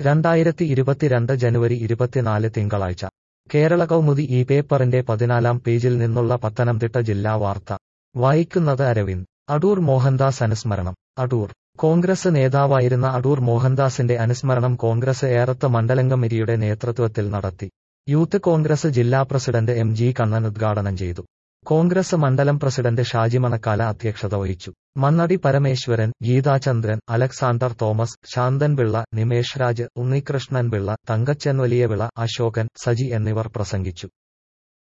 രണ്ടായിരത്തി ഇരുപത്തിരണ്ട് ജനുവരി ഇരുപത്തിനാല് തിങ്കളാഴ്ച കേരള കൗമുദി ഈ പേപ്പറിന്റെ പതിനാലാം പേജിൽ നിന്നുള്ള പത്തനംതിട്ട ജില്ലാ വാർത്ത വായിക്കുന്നത് അരവിന്ദ് അടൂർ മോഹൻദാസ് അനുസ്മരണം അടൂർ കോൺഗ്രസ് നേതാവായിരുന്ന അടൂർ മോഹൻദാസിന്റെ അനുസ്മരണം കോൺഗ്രസ് ഏറത്ത് മണ്ഡലം കമ്മിറ്റിയുടെ നേതൃത്വത്തിൽ നടത്തി യൂത്ത് കോൺഗ്രസ് ജില്ലാ പ്രസിഡന്റ് എം ജി കണ്ണൻ ഉദ്ഘാടനം ചെയ്തു കോൺഗ്രസ് മണ്ഡലം പ്രസിഡന്റ് ഷാജി മണക്കാല അധ്യക്ഷത വഹിച്ചു മണ്ണടി പരമേശ്വരൻ ഗീതാചന്ദ്രൻ അലക്സാണ്ടർ തോമസ് ശാന്തൻ പിള്ള നിമേഷ് രാജ് ഉണ്ണികൃഷ്ണൻ പിള്ള തങ്കച്ചൻ വലിയവിള അശോകൻ സജി എന്നിവർ പ്രസംഗിച്ചു